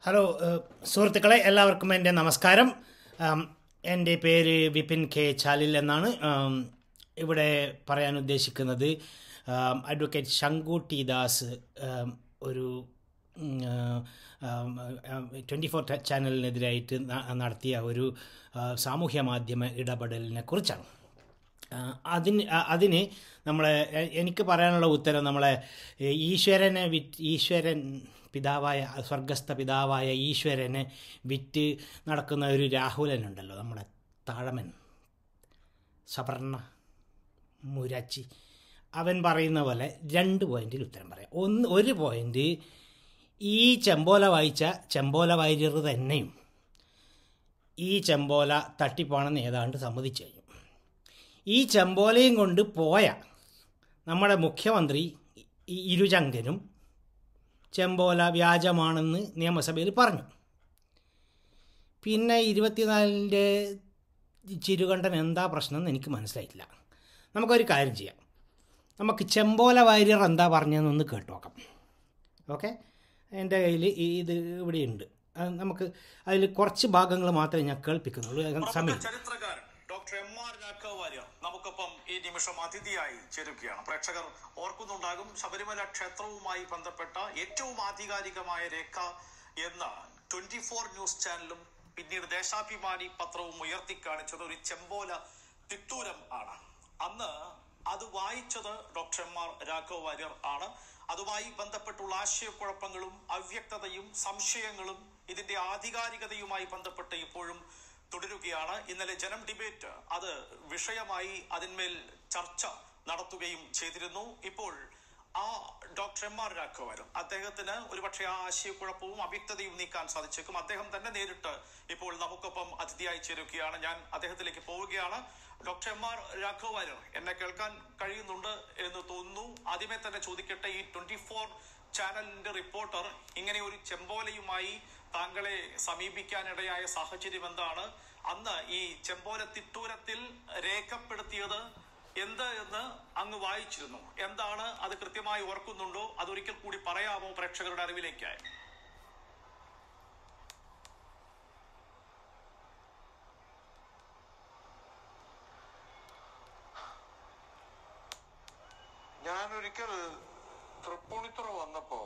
Hello ഏഹ്, സുഹൃത്തുക്കളെ എല്ലാവർക്കും എൻ്റെ നമസ്കാരം ആം, എൻ്റെ പേര് വിപിൻ കെ ചാലിൽ എന്നാണ് ആം, ഇവിടെ പറയാൻ ഉദ്ദേശിക്കുന്നത് ആം, അഡ്വക്കേറ്റ് ശങ്കുട്ടി ദാസ് ആം, ഒരു ട്വൻറ്റി ഫോർ ചാനലിനെതിരായിട്ട് ന- നടത്തിയ ഒരു ആ, സാമൂഹ്യ മാധ്യമ ഇടപെടലിനെ കുറിച്ചാണ് ആ, അതിന് ആ, അതിന് നമ്മളെ എ- എനിക്ക് പറയാനുള്ള ഉത്തരം നമ്മളെ ഏ, ഈശ്വരനെ വിറ്റ് ഈശ്വരൻ പിതാവായ സ്വർഗസ്ഥ പിതാവായ ഈശ്വരനെ വിറ്റ് നടക്കുന്ന ഒരു രാഹുലനുണ്ടല്ലോ നമ്മുടെ താഴമൻ സവർണ മുരാച്ചി അവൻ പറയുന്ന പോലെ രണ്ട് പോയിന്റിൽ ഉത്തരം പറയാം ഒന്ന് ഒരു പോയിന്റ് ഈ ചെമ്പോല വായിച്ച ചെമ്പോല വാര്യർ തന്നെയും ഈ ചെമ്പോല തട്ടിപ്പാണെന്ന് ഏതാണ്ട് സമ്മതിച്ചു കഴിഞ്ഞു ഈ ചെമ്പോലയും കൊണ്ട് പോയ നമ്മുടെ മുഖ്യമന്ത്രി ഈ ഇരുചങ്കനും ചെമ്പോല വ്യാജമാണെന്ന് നിയമസഭയിൽ പറഞ്ഞു പിന്നെ ഇരുപത്തിനാലിൻ്റെ ചിരുകണ്ഠൻ എന്താ പ്രശ്നം എന്ന് എനിക്ക് മനസ്സിലായിട്ടില്ല നമുക്കൊരു കാര്യം ചെയ്യാം നമുക്ക് ചെമ്പോല വാര്യർ എന്താ പറഞ്ഞതെന്നൊന്ന് കേട്ട് നോക്കാം ഓക്കെ എൻ്റെ കയ്യിൽ ഇത് ഇവിടെയുണ്ട് അത് നമുക്ക് അതിൽ കുറച്ച് ഭാഗങ്ങൾ മാത്രമേ ഞാൻ കേൾപ്പിക്കുന്നുള്ളൂ അത് പ്രമുഖ സമയം ചരിത്രകാരൻ doctor M R Raghava Warrier നമുക്കൊപ്പം ഈ നിമിഷം അതിഥിയായി ചേരുകയാണ് പ്രേക്ഷകർ ഓർക്കുന്നുണ്ടാകും ശബരിമല ക്ഷേത്രവുമായി ബന്ധപ്പെട്ട ഏറ്റവും ആധികാരികമായ രേഖ എന്ന ട്വന്റി ഫോർ ന്യൂസ് ചാനലും പിന്നീട് ദേശാഭിമാനി പത്രവും ഉയർത്തിക്കാണിച്ചത് ഒരു ചെമ്പോല തിട്ടൂരം ആണ് അന്ന് അത് വായിച്ചത് doctor M R Raghava Warrier ആണ് അതുമായി ബന്ധപ്പെട്ടുള്ള ആശയക്കുഴപ്പങ്ങളും അവ്യക്തതയും സംശയങ്ങളും ഇതിന്റെ ആധികാരികതയുമായി ബന്ധപ്പെട്ട് ഇപ്പോഴും തുടരുകയാണ് ഇന്നലെ ജനം ഡിബേറ്റ് അത് വിഷയമായി അതിന്മേൽ ചർച്ച നടത്തുകയും ചെയ്തിരുന്നു ഇപ്പോൾ ആ ഡോക്ടർ എം ആർ രാഘവരും അദ്ദേഹത്തിന് ഒരുപക്ഷെ ആ ആശയക്കുഴപ്പവും അവ്യക്തതയും നീക്കാൻ സാധിച്ചേക്കും അദ്ദേഹം തന്നെ നേരിട്ട് ഇപ്പോൾ നമുക്കൊപ്പം അതിഥിയായി ചേരുകയാണ് ഞാൻ അദ്ദേഹത്തിലേക്ക് പോവുകയാണ് ഡോക്ടർ എം ആർ രാഘവരും എന്നെ കേൾക്കാൻ കഴിയുന്നുണ്ട് എന്ന് തോന്നുന്നു ആദ്യമേ തന്നെ ചോദിക്കട്ടെ ഈ ട്വന്റി ഫോർ ചാനലിന്റെ റിപ്പോർട്ടർ ഇങ്ങനെ ഒരു ചെമ്പോലയുമായി താങ്കളെ സമീപിക്കാനിടയായ സാഹചര്യം എന്താണ് അന്ന് ഈ ചെമ്പോല തിട്ടൂരത്തിൽ രേഖപ്പെടുത്തിയത് എന്ത് എന്ന് അങ്ങ് വായിച്ചിരുന്നു എന്താണ് അത് കൃത്യമായി ഓർക്കുന്നുണ്ടോ അതൊരിക്കൽ കൂടി പറയാമോ പ്രേക്ഷകരുടെ അറിവിലേക്കായി ഞാനൊരിക്കൽ തൃപ്പൂണിത്തുറ വന്നപ്പോ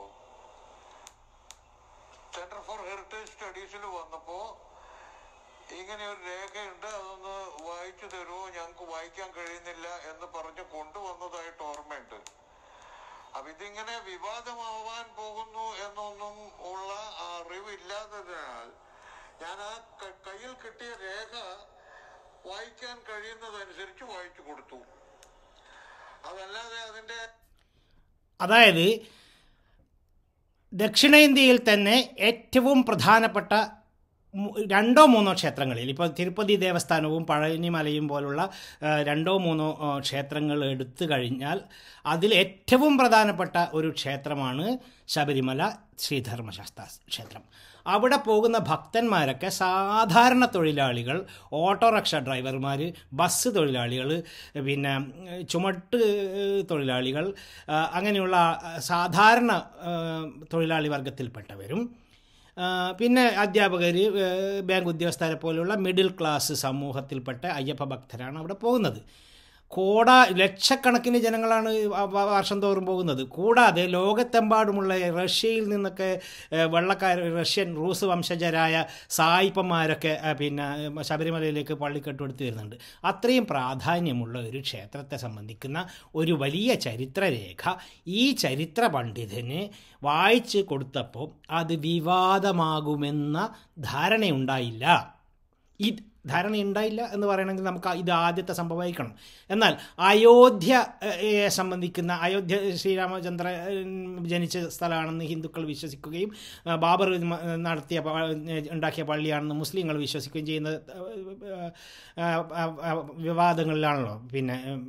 സെന്റർ ഫോർ ഹെറിറ്റേജ് സ്റ്റഡീസിൽ വന്നപ്പോ ഇങ്ങനെ ഒരു രേഖയുണ്ട് അതൊന്ന് വായിച്ചു തരുമോ ഞങ്ങൾക്ക് വായിക്കാൻ കഴിയുന്നില്ല എന്ന് പറഞ്ഞ് കൊണ്ടുവന്നതായിട്ട് ഓർമ്മയുണ്ട് അപ്പൊ ഇതിങ്ങനെ വിവാദമാവാൻ പോകുന്നു എന്നൊന്നും ഉള്ള അറിവില്ലാത്തതിനാൽ ഞാൻ ആ ക- കയ്യിൽ കിട്ടിയ രേഖ വായിക്കാൻ കഴിയുന്നതനുസരിച്ച് വായിച്ചു കൊടുത്തു അതല്ലാതെ അതിന്റെ അതായത് ദക്ഷിണേന്ത്യയിൽ തന്നെ ഏറ്റവും പ്രധാനപ്പെട്ട മു- രണ്ടോ മൂന്നോ ക്ഷേത്രങ്ങളിൽ ഇപ്പോൾ തിരുപ്പതി ദേവസ്ഥാനവും പഴനിമലയും പോലുള്ള ആ, രണ്ടോ മൂന്നോ ആ, ക്ഷേത്രങ്ങൾ എടുത്തു കഴിഞ്ഞാൽ അതിൽ ഏറ്റവും പ്രധാനപ്പെട്ട ഒരു ക്ഷേത്രമാണ് ശബരിമല ശ്രീധർമ്മശാസ്ത്ര ക്ഷേത്രം അവിടെ പോകുന്ന ഭക്തന്മാരൊക്കെ സാധാരണ തൊഴിലാളികൾ ഓട്ടോറിക്ഷ ഡ്രൈവർമാർ ബസ് തൊഴിലാളികൾ പിന്നെ ചുമട്ട് തൊഴിലാളികൾ ആ, അങ്ങനെയുള്ള ആ, സാധാരണ ആ, തൊഴിലാളി വർഗത്തിൽപ്പെട്ടവരും ആ, പിന്നെ അധ്യാപകർ ബാങ്ക് ഉദ്യോഗസ്ഥരെ പോലുള്ള മിഡിൽ ക്ലാസ് സമൂഹത്തിൽപ്പെട്ട അയ്യപ്പ ഭക്തരാണ് അവിടെ പോകുന്നത് കോട ലക്ഷക്കണക്കിന് ജനങ്ങളാണ് വ- വ- വർഷം തോറും പോകുന്നത് കൂടാതെ ലോകത്തെമ്പാടുമുള്ള റഷ്യയിൽ നിന്നൊക്കെ ഏഹ്, വെള്ളക്കാർ റഷ്യൻ റൂസ് വംശജരായ സായിപ്പന്മാരൊക്കെ ഏഹ്, പിന്നെ ഏഹ്, ശബരിമലയിലേക്ക് പള്ളിക്കെട്ടുകൊടുത്ത് വരുന്നുണ്ട് അത്രയും പ്രാധാന്യമുള്ള ഒരു ക്ഷേത്രത്തെ സംബന്ധിക്കുന്ന ഒരു വലിയ ചരിത്രരേഖ ഈ ചരിത്ര പണ്ഡിതന് വായിച്ച് കൊടുത്തപ്പോൾ അത് വിവാദമാകുമെന്ന ധാരണയുണ്ടായില്ല ഈ ധാരണയുണ്ടായില്ല എന്ന് പറയണമെങ്കിൽ നമുക്ക് ഇത് ആദ്യത്തെ സംഭവമായിരിക്കണം എന്നാൽ അയോധ്യയെ സംബന്ധിക്കുന്ന അയോധ്യ ശ്രീരാമചന്ദ്ര ജനിച്ച സ്ഥലമാണെന്ന് ഹിന്ദുക്കൾ വിശ്വസിക്കുകയും ആ, ബാബർ മ- നടത്തിയ പ- ഉണ്ടാക്കിയ പള്ളിയാണെന്ന് മുസ്ലിങ്ങൾ വിശ്വസിക്കുകയും ചെയ്യുന്ന ആ, ആ, ആ, വിവാദങ്ങളിലാണല്ലോ പിന്നെ ഉം,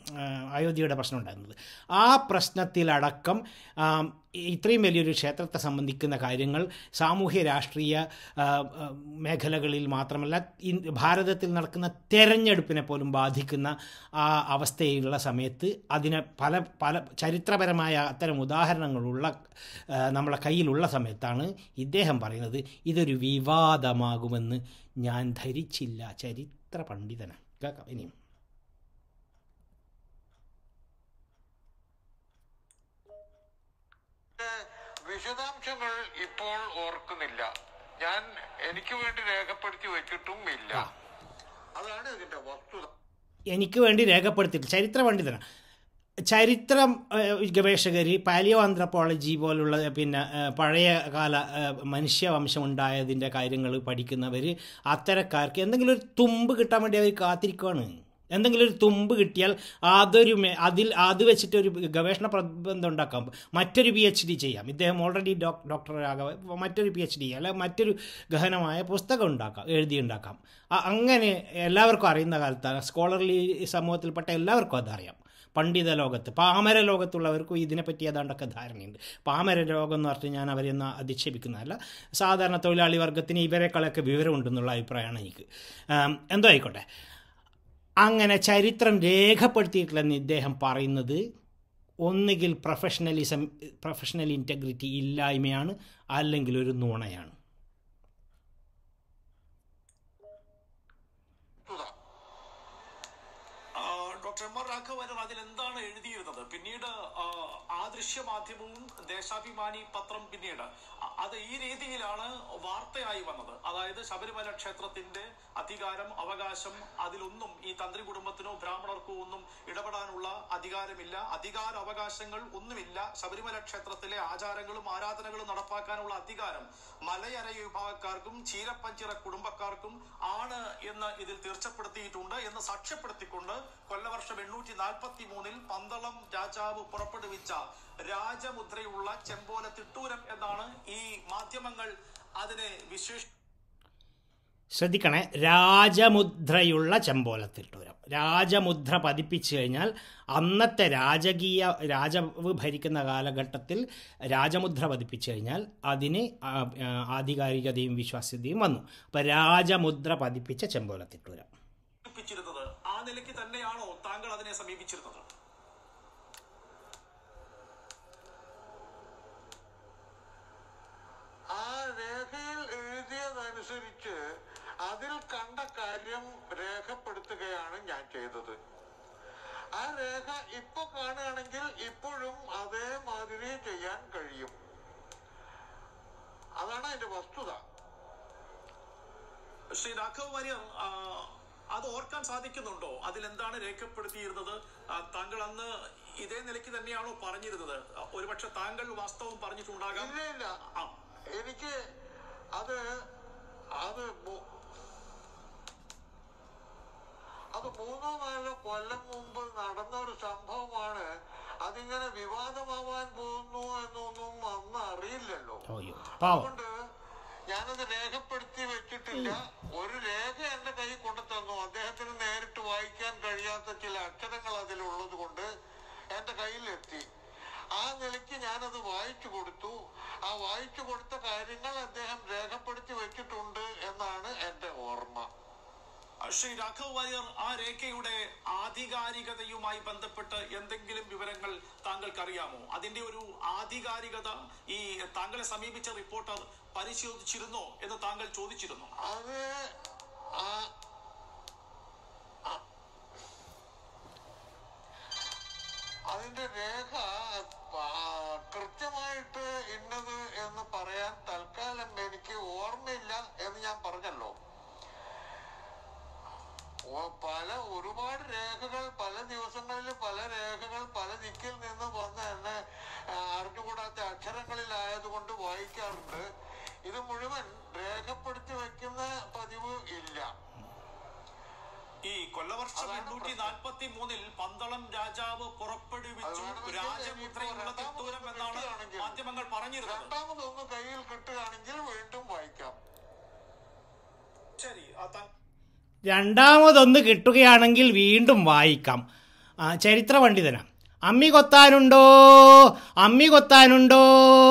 ആ, അയോധ്യയുടെ പ്രശ്നം ഉണ്ടായിരുന്നത് ആ പ്രശ്നത്തിലടക്കം ആ, ഇത്രയും വലിയൊരു ക്ഷേത്രത്തെ സംബന്ധിക്കുന്ന കാര്യങ്ങൾ സാമൂഹ്യ രാഷ്ട്രീയ ആ, ആ, മേഖലകളിൽ മാത്രമല്ല ഇൻ- ഭാരതത്തിൽ നടക്കുന്ന തെരഞ്ഞെടുപ്പിനെ പോലും ബാധിക്കുന്ന ആ അവസ്ഥയിലുള്ള സമയത്ത് അതിനെ പല പല ചരിത്രപരമായ അത്തരം ഉദാഹരണങ്ങളുള്ള ആ, നമ്മളെ കയ്യിലുള്ള സമയത്താണ് ഇദ്ദേഹം പറയുന്നത് ഇതൊരു വിവാദമാകുമെന്ന് ഞാൻ ധരിച്ചില്ല ചരിത്ര പണ്ഡിതനാണ് കേൾക്കാം ഇനിയും വിശദാംശങ്ങൾ ഇപ്പോൾ ഓർക്കുന്നില്ല ഞാൻ എനിക്ക് വേണ്ടി രേഖപ്പെടുത്തി വെച്ചിട്ടും ഇല്ല ആ. അതാണ് ഇതിന്റെ വസ്തുത എനിക്ക് വേണ്ടി രേഖപ്പെടുത്തിയിട്ട് ചരിത്ര പണ്ഡിതനാണ് ചരിത്രം ഗവേഷകർ പാലിയോ ആന്ത്രപ്പോളജി പോലുള്ള പിന്നെ ഏഹ്, പഴയ കാല ഏഹ്, മനുഷ്യവംശം ഉണ്ടായതിൻ്റെ കാര്യങ്ങൾ പഠിക്കുന്നവർ അത്തരക്കാർക്ക് എന്തെങ്കിലും ഒരു തുമ്പ് കിട്ടാൻ വേണ്ടി അവർ കാത്തിരിക്കുകയാണ് എന്തെങ്കിലും ഒരു തുമ്പ് കിട്ടിയാൽ അതൊരു മേ അതിൽ അത് വെച്ചിട്ട് ഒരു ഗവേഷണ പ്രബന്ധം ഉണ്ടാക്കാം മറ്റൊരു പി എച്ച് ഡി ചെയ്യാം ഇദ്ദേഹം ഓൾറെഡി ഡോക് ഡോക്ടറാകാം മറ്റൊരു പി എച്ച് ഡി അല്ല മറ്റൊരു ഗഹനമായ പുസ്തകം ഉണ്ടാക്കാം എഴുതി ഉണ്ടാക്കാം അ- അങ്ങനെ എല്ലാവർക്കും അറിയുന്ന കാലത്താണ് സ്കോളർലി സമൂഹത്തിൽപ്പെട്ട എല്ലാവർക്കും അതറിയാം പണ്ഡിത ലോകത്ത് പാമര ലോകത്തുള്ളവർക്കും ഇതിനെപ്പറ്റി ഏതാണ്ടൊക്കെ ധാരണയുണ്ട് പാമര ലോകം എന്ന് പറഞ്ഞ് ഞാൻ അവരെ ഒന്ന് അധിക്ഷേപിക്കുന്നതല്ല സാധാരണ തൊഴിലാളി വർഗത്തിന് ഇവരെക്കാളൊക്കെ വിവരമുണ്ടെന്നുള്ള അഭിപ്രായമാണ് എനിക്ക് ആം, എന്തോ ആയിക്കോട്ടെ അങ്ങനെ ചരിത്രം രേഖപ്പെടുത്തിയിട്ടില്ലെന്ന് ഇദ്ദേഹം പറയുന്നത് ഒന്നുകിൽ പ്രൊഫഷണലിസം പ്രൊഫഷണൽ ഇൻറ്റഗ്രിറ്റി ഇല്ലായ്മയാണ് അല്ലെങ്കിൽ ഒരു നുണയാണ് വസ്തുത ആ, ഡോക്ടർ എം ആർ രാഘവൻ അതിൽ എന്താണ് എഴുതിയിരുന്നത് പിന്നീട് ആ, ആദൃശ്യ മാധ്യമവും ദേശാഭിമാനി പത്രം പിന്നീട് അ- അത് ഈ രീതിയിലാണ് വാർത്തയായി വന്നത് അതായത് ശബരിമല ക്ഷേത്രത്തിന്റെ അധികാരം അവകാശം അതിലൊന്നും ഈ തന്ത്രി കുടുംബത്തിനോ ബ്രാഹ്മണർക്കോ ഒന്നും ഇടപെടാനുള്ള അധികാരമില്ല അധികാര അവകാശങ്ങൾ ഒന്നുമില്ല ശബരിമല ക്ഷേത്രത്തിലെ ആചാരങ്ങളും ആരാധനകളും നടപ്പാക്കാനുള്ള അധികാരം മലയര വിഭാഗക്കാർക്കും ചീരപ്പഞ്ചിറ കുടുംബക്കാർക്കും ആണ് എന്ന് ഇതിൽ തീർച്ചപ്പെടുത്തിയിട്ടുണ്ട് എന്ന് സാക്ഷ്യപ്പെടുത്തിക്കൊണ്ട് കൊല്ലവർഷം എണ്ണൂറ്റി നാൽപ്പത്തി മൂന്നിൽ പന്തളം രാജാവ് പുറപ്പെടുവിച്ച രാജമുദ്രയുള്ള ചെമ്പോല തിട്ടൂരം എന്നാണ് ഈ മാധ്യമങ്ങൾ അതിനെ വിശേഷ ശ്രദ്ധിക്കണേ രാജമുദ്രയുള്ള ചെമ്പോലത്തിട്ടൂരം രാജമുദ്ര പതിപ്പിച്ചു കഴിഞ്ഞാൽ അന്നത്തെ രാജകീയ രാജാവ് ഭരിക്കുന്ന കാലഘട്ടത്തിൽ രാജമുദ്ര പതിപ്പിച്ചു കഴിഞ്ഞാൽ അതിന് ആ- ആ ആധികാരികതയും വിശ്വാസ്യതയും വന്നു അപ്പം രാജമുദ്ര പതിപ്പിച്ച ചെമ്പോലത്തിട്ടൂരം സമീപിച്ചിരുന്നത് ആ നിലയ്ക്ക് തന്നെയാണോ താങ്കൾ അതിനെ സമീപിച്ചിരുന്നത് ആ രേഖയിൽ എഴുതിയതനുസരിച്ച് അതിൽ കണ്ട കാര്യം രേഖപ്പെടുത്തുകയാണ് ഞാൻ ചെയ്തത് ആ രേഖ ഇപ്പൊ കാണുകയാണെങ്കിൽ ഇപ്പോഴും അതേമാതിരി ചെയ്യാൻ കഴിയും അതാണ് അതിന്റെ വസ്തുത ശ്രീ രാഘവ് വാര്യർ ആ, അത് ഓർക്കാൻ സാധിക്കുന്നുണ്ടോ അതിലെന്താണ് രേഖപ്പെടുത്തിയിരുന്നത് ആ, താങ്കൾ അന്ന് ഇതേ നിലയ്ക്ക് തന്നെയാണോ പറഞ്ഞിരുന്നത് ആ, ഒരുപക്ഷെ താങ്കൾ വാസ്തവം പറഞ്ഞിട്ടുണ്ടാകാം ഇല്ല ഇല്ല ആ, എനിക്ക് അത് അത് മൂ- അത് മൂന്നോ നാലോ കൊല്ലം മുമ്പ് നടന്ന ഒരു സംഭവമാണ് അതിങ്ങനെ വിവാദമാവാൻ പോകുന്നു എന്നൊന്നും അന്ന് അറിയില്ലല്ലോ ഓയോ പാവം അതുകൊണ്ട് ഞാനത് രേഖപ്പെടുത്തി വെച്ചിട്ടില്ല ഒരു രേഖ എന്റെ കൈ കൊണ്ടു തന്നു അദ്ദേഹത്തിന് നേരിട്ട് വായിക്കാൻ കഴിയാത്ത ചില അക്ഷരങ്ങൾ അതിലുള്ളത് കൊണ്ട് എന്റെ കയ്യിലെത്തി ആ നിലയ്ക്ക് ഞാനത് വായിച്ചു കൊടുത്തു ആ വായിച്ചു കൊടുത്ത കാര്യങ്ങൾ അദ്ദേഹം രേഖപ്പെടുത്തി വെച്ചിട്ടുണ്ട് എന്നാണ് എന്റെ ഓർമ്മ ശ്രീ രാഘവ് വാര്യർ ആ രേഖയുടെ ആധികാരികതയുമായി ബന്ധപ്പെട്ട് എന്തെങ്കിലും വിവരങ്ങൾ താങ്കൾക്ക് അറിയാമോ അതിന്റെ ഒരു ആധികാരികത ഈ താങ്കളെ സമീപിച്ച റിപ്പോർട്ടർ പരിശോധിച്ചിരുന്നോ എന്ന് താങ്കൾ ചോദിച്ചിരുന്നു അത് ആ ആ- അതിന്റെ രേഖ ആ, കൃത്യമായിട്ട് ഇന്നത് എന്ന് പറയാൻ തൽക്കാലം എനിക്ക് ഓർമ്മയില്ല എന്ന് ഞാൻ പറഞ്ഞല്ലോ ഓ- പല ഒരുപാട് രേഖകൾ പല ദിവസങ്ങളിൽ പല രേഖകൾ പല ദിക്കിൽ നിന്ന് വന്ന് എന്നെ ആ, അറിഞ്ഞുകൂടാത്ത അക്ഷരങ്ങളിലായതുകൊണ്ട് വായിക്കാറുണ്ട് ഇത് മുഴുവൻ രേഖപ്പെടുത്തി വെക്കുന്ന പതിവ് ഇല്ല ഈ കൊല്ലവർഷം അതാണ് എണ്ണൂറ്റി പ്രശ്നം. നാൽപ്പത്തി മൂന്നിൽ പന്തളം രാജാവ് പുറപ്പെടുവിച്ചു അത് വേണമെങ്കിൽ രാജമുദ്രയുള്ള ഇനിയിപ്പോ തിട്ടൂരം രണ്ടാമത് എന്നാണ് കിട്ടുകയാണെങ്കിൽ മാധ്യമങ്ങൾ പറഞ്ഞിരുന്നത് രണ്ടാമതൊന്ന് കയ്യിൽ കിട്ടുകയാണെങ്കിൽ വീണ്ടും വായിക്കാം ശരി ആ താ- രണ്ടാമതൊന്ന് കിട്ടുകയാണെങ്കിൽ വീണ്ടും വായിക്കാം ആ ചരിത്ര പണ്ഡിതനാ അമ്മി കൊത്താനുണ്ടോ അമ്മി കൊത്താനുണ്ടോ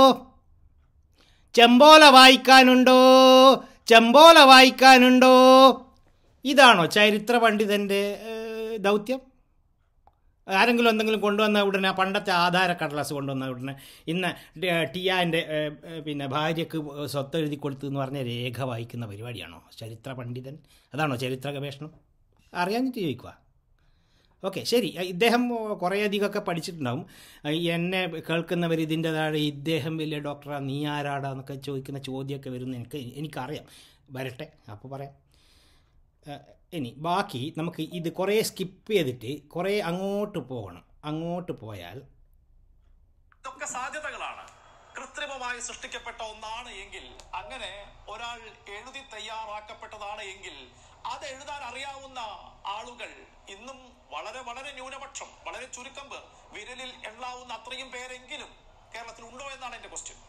ചെമ്പോല വായിക്കാനുണ്ടോ ചെമ്പോല വായിക്കാനുണ്ടോ ഇതാണോ ചരിത്ര പണ്ഡിതൻ്റെ ഏഹ്, ദൗത്യം ആരെങ്കിലും എന്തെങ്കിലും കൊണ്ടുവന്ന ഉടനെ പണ്ടത്തെ ആധാര കടലാസ് കൊണ്ടുവന്ന ഉടനെ ഇന്ന് ടിയാൻ്റെ പിന്നെ ഭാര്യയ്ക്ക് സ്വത്ത് എഴുതി കൊടുത്തു എന്ന് പറഞ്ഞ രേഖ വായിക്കുന്ന പരിപാടിയാണോ ചരിത്ര പണ്ഡിതൻ അതാണോ ചരിത്ര ഗവേഷണം അറിയാഞ്ഞിട്ട് ചോദിക്കുക ഓക്കെ ശരി ഇദ്ദേഹം കുറേയധികമൊക്കെ പഠിച്ചിട്ടുണ്ടാവും ഈ എന്നെ കേൾക്കുന്നവർ ഇതിൻ്റെ താഴെ ഇദ്ദേഹം വലിയ ഡോക്ടറാ നീ ആരാടാ എന്നൊക്കെ ചോദിക്കുന്ന ചോദ്യമൊക്കെ വരുന്ന എനിക്ക് എനിക്കറിയാം വരട്ടെ അപ്പോൾ പറയാം ഏഹ്, ഇനി ബാക്കി നമുക്ക് ഇത് കുറേ സ്കിപ്പ് ചെയ്തിട്ട് കുറേ അങ്ങോട്ട് പോകണം അങ്ങോട്ട് പോയാൽ ഇതൊക്കെ സാധ്യതകളാണ് കൃത്രിമമായി സൃഷ്ടിക്കപ്പെട്ട ഒന്നാണ് എങ്കിൽ അങ്ങനെ ഒരാൾ എഴുതി തയ്യാറാക്കപ്പെട്ടതാണ് എങ്കിൽ അത് എഴുതാൻ അറിയാവുന്ന ആളുകൾ ഇന്നും വളരെ വളരെ ന്യൂനപക്ഷം വളരെ ചുരുക്കം പേർ വിരലിൽ എണ്ണാവുന്ന അത്രയും പേരെങ്കിലും കേരളത്തിൽ ഉണ്ടോ എന്നാണ് എന്റെ ക്വസ്റ്റ്യൻ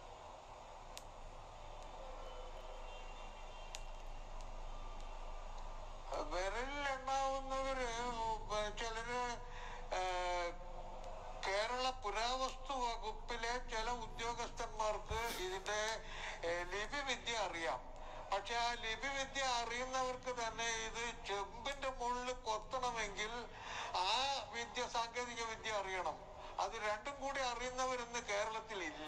വിരലിൽ എണ്ണാവുന്നവര് ഉം, ചിലര് ഏഹ്, കേരള പുരാവസ്തു വകുപ്പിലെ ചില ഉദ്യോഗസ്ഥന്മാർക്ക് ഇതിന്റെ ഏഹ്, ലിപി വിദ്യ അറിയാം പക്ഷെ ആ ലിപി വിദ്യ അറിയുന്നവർക്ക് തന്നെ ഇത് ചെമ്പിന്റെ മുകളിൽ കൊത്തണമെങ്കിൽ ആ വിദ്യ സാങ്കേതിക വിദ്യ അറിയണം അത് രണ്ടും കൂടി അറിയുന്നവരിന്ന് കേരളത്തിൽ ഇല്ല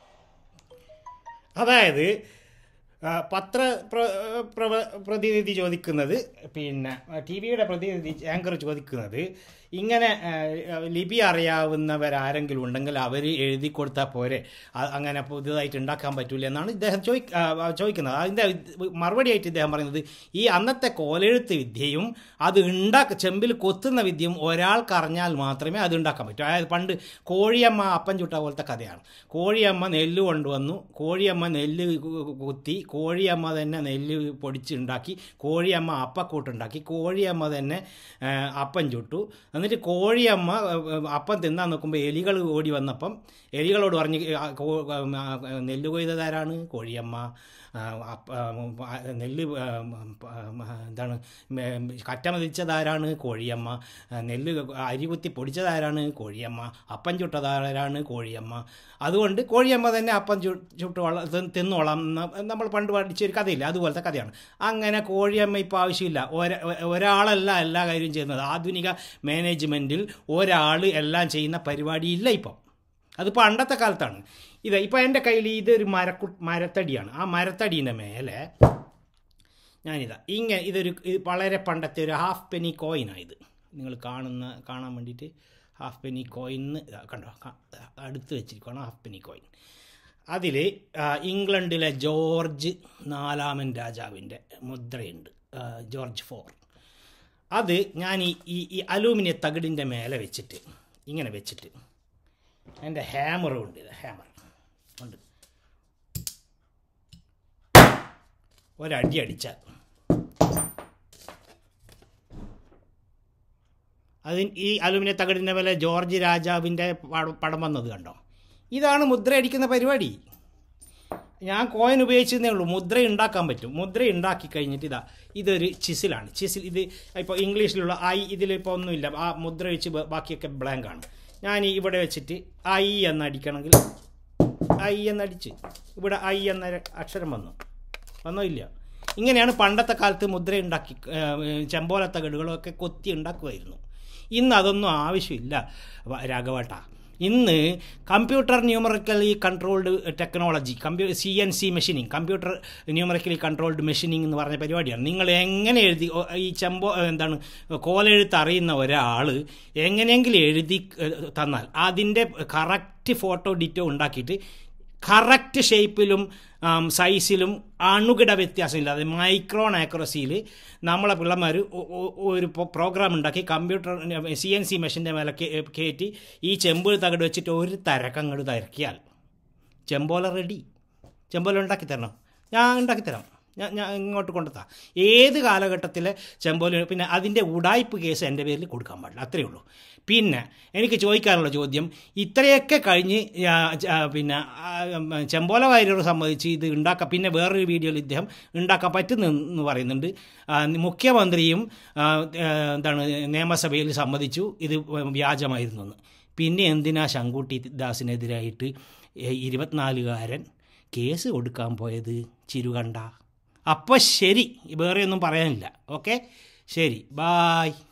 അതായത് ആ, പത്ര പ്ര പ്രവ- പ്രതിനിധി ചോദിക്കുന്നത് പിന്നെ ടി വിയുടെ പ്രതിനിധി ആങ്കർ ചോദിക്കുന്നത് ഇങ്ങനെ ആ, ലിപി അറിയാവുന്നവരാരെങ്കിലും ഉണ്ടെങ്കിൽ അവർ എഴുതി കൊടുത്താൽ പോരെ അ- അങ്ങനെ പുതുതായിട്ട് ഉണ്ടാക്കാൻ പറ്റൂല എന്നാണ് ഇദ്ദേഹം ചോദി ആ, ആ, ചോദിക്കുന്നത് അതിൻ്റെ മറുപടിയായിട്ട് ഇദ്ദേഹം പറയുന്നത് ഈ അന്നത്തെ കോലെഴുത്ത് വിദ്യയും അത് ഉണ്ടാക്ക ചെമ്പിൽ കൊത്തുന്ന വിദ്യയും ഒരാൾക്ക് അറിഞ്ഞാൽ മാത്രമേ അത് ഉണ്ടാക്കാൻ പറ്റൂ അതായത് പണ്ട് കോഴിയമ്മ അപ്പം ചുട്ട പോലത്തെ കഥയാണ് കോഴിയമ്മ നെല്ല് കൊണ്ടുവന്നു കോഴിയമ്മ നെല്ല് കു- കുത്തി കോഴിയമ്മ തന്നെ നെല്ല് പൊടിച്ചുണ്ടാക്കി കോഴിയമ്മ അപ്പക്കൂട്ടുണ്ടാക്കി കോഴിയമ്മ തന്നെ ആ, അപ്പം ചുട്ടു എന്നിട്ട് കോഴിയമ്മ ആ, അപ്പം തിന്നാൻ നോക്കുമ്പോൾ എലികൾ ഓടി വന്നപ്പം എലികളോട് പറഞ്ഞ് ആ, കോ- ആ, നെല്ല് കൊയ്തതാരാണ് കോഴിയമ്മ ആ, അപ്പ- ആ, നെല്ല് ആ, ആ, എന്താണ് മേ- കറ്റ മതിച്ചതാരാണ് കോഴിയമ്മ ആ, നെല്ല് അരി കുത്തി പൊടിച്ചതാരാണ് കോഴിയമ്മ അപ്പം ചുട്ടതാരാണ് കോഴിയമ്മ അതുകൊണ്ട് കോഴിയമ്മ തന്നെ അപ്പം ചു ചുട്ട് വള തി- തിന്നോളാം എന്ന് നമ്മൾ പണ്ട് പഠിച്ചൊരു കഥയില്ല അതുപോലത്തെ കഥയാണ് അങ്ങനെ കോഴിയമ്മ ഇപ്പോൾ ആവശ്യമില്ല ഒര- ഒരാളല്ല എല്ലാ കാര്യവും ചെയ്യുന്നത് ആധുനിക മാനേജ്മെൻറ്റിൽ ഒരാൾ എല്ലാം ചെയ്യുന്ന പരിപാടിയില്ല ഇപ്പം അത് പണ്ടത്തെ കാലത്താണ് ഇത് ഇപ്പോൾ എൻ്റെ കയ്യിൽ ഇതൊരു മരക്കു മരത്തടിയാണ് ആ മരത്തടീൻ്റെ മേലെ ഞാനിതാ ഇങ്ങനെ ഇതൊരു ഇത് വളരെ പണ്ടത്തെ ഒരു ഹാഫ് പെനി കോയിനാണ് ഇത് നിങ്ങൾ കാണുന്ന കാണാൻ വേണ്ടിയിട്ട് ഹാഫ് പെനി കോയിൻ ഇതാ കണ്ടോ കാ- അടുത്ത് വെച്ചിരിക്കുകയാണ് ഹാഫ് പെനി കോയിൻ അതിൽ ഇംഗ്ലണ്ടിലെ ജോർജ് നാലാമൻ രാജാവിൻ്റെ മുദ്രയുണ്ട് ആ, ജോർജ് ഫോർ അത് ഞാൻ ഈ ഈ ഈ അലൂമിനിയ തകിടിൻ്റെ മേലെ വെച്ചിട്ട് ഇങ്ങനെ വെച്ചിട്ട് എൻ്റെ ഹാമറും ഉണ്ട് ഇത് ഹാമർ ഉണ്ട് ഒരടി അടിച്ചാൽ അതിന് ഈ അലുമിനിയ തകിടിൻ്റെ മേലെ ജോർജ് രാജാവിൻ്റെ പടം പടം വന്നത് കണ്ടോ ഇതാണ് മുദ്ര അടിക്കുന്ന പരിപാടി ഞാൻ കോയിൻ ഉപയോഗിച്ചതേ ഉള്ളൂ മുദ്ര ഉണ്ടാക്കാൻ പറ്റും മുദ്ര ഉണ്ടാക്കി കഴിഞ്ഞിട്ട് ഇതാ ഇതൊരു ചിസിലാണ് ചിസിൽ ഇത് ഇപ്പോൾ ഇംഗ്ലീഷിലുള്ള ഐ ഇതിലിപ്പോൾ ഒന്നുമില്ല ആ മുദ്ര വെച്ച് ബ- ബാക്കിയൊക്കെ ബ്ലാങ്ക് ആണ് ഞാൻ ഈ ഇവിടെ വെച്ചിട്ട് ഐ എന്നടിക്കണമെങ്കിൽ ഐ എന്നടിച്ച് ഇവിടെ ഐ എന്ന അക്ഷരം വന്നു വന്നോ ഇല്ല ഇങ്ങനെയാണ് പണ്ടത്തെ കാലത്ത് മുദ്ര ഉണ്ടാക്കി ചെമ്പോലത്തകടുകളൊക്കെ കൊത്തി ഉണ്ടാക്കുമായിരുന്നു ഇന്ന് അതൊന്നും ആവശ്യമില്ല വ- രാഘവേട്ട ഇന്ന് കമ്പ്യൂട്ടർ ന്യൂമറിക്കലി കൺട്രോൾഡ് ടെക്നോളജി കമ്പ്യൂ C N C machining computer numerically controlled machining എന്ന് പറഞ്ഞ പരിപാടിയാണ് നിങ്ങൾ എങ്ങനെ എഴുതി ഓ, ഈ ചെമ്പോ എന്താണ് കോലെഴുത്ത് അറിയുന്ന ഒരാൾ എങ്ങനെയെങ്കിലും എഴുതി ഏഹ്, തന്നാൽ അതിൻ്റെ കറക്റ്റ് ഫോട്ടോ ഡിറ്റോ ഉണ്ടാക്കിയിട്ട് കറക്റ്റ് ഷേപ്പിലും ആം, സൈസിലും അണുകിട വ്യത്യാസമില്ലാതെ മൈക്രോൺ ആക്യുറസിയിൽ നമ്മളെ പിള്ളമാർ ഒരു പ്രോഗ്രാം ഉണ്ടാക്കി കമ്പ്യൂട്ടർ സി എൻ സി മെഷീൻ്റെ മേലെ കേ- കയറ്റി ഈ ചെമ്പ് തകട് വെച്ചിട്ട് ഒരു തരക്കങ്ങട് തരക്കിയാൽ ചെമ്പോല റെഡി ചെമ്പോല ഉണ്ടാക്കി തരണം ഞാൻ ഉണ്ടാക്കി തരാം ഞാൻ ഞാൻ ഇങ്ങോട്ട് കൊണ്ടെത്താം ഏത് കാലഘട്ടത്തിലെ ചെമ്പോല പിന്നെ അതിൻ്റെ ഉടായ്പ് കേസ് എൻ്റെ പേരിൽ കൊടുക്കാൻ പാടില്ല അത്രയേ ഉള്ളൂ പിന്നെ എനിക്ക് ചോദിക്കാനുള്ള ചോദ്യം ഇത്രയൊക്കെ കഴിഞ്ഞ് ആ, ച- ആ, പിന്നെ ആ, ഉം, ചെമ്പോല വാര്യർ സംബന്ധിച്ച് ഇത് ഉണ്ടാക്കാൻ പിന്നെ വേറൊരു വീഡിയോയിൽ ഇദ്ദേഹം ഉണ്ടാക്കാൻ പറ്റുന്നെന്ന് പറയുന്നുണ്ട് ആ, മുഖ്യമന്ത്രിയും ആ, ആ, എന്താണ് നിയമസഭയിൽ സമ്മതിച്ചു ഇത് വ്യാജമായിരുന്നു എന്ന് പിന്നെ എന്തിനാ ശങ്കുട്ടി ദാസിനെതിരായിട്ട് ഏ, ഇരുപത്തിനാലുകാരൻ കേസ് കൊടുക്കാൻ പോയത് ചിരുകണ്ട അപ്പോൾ ശരി വേറെ ഒന്നും പറയാനില്ല ഓക്കെ ശരി ബായ്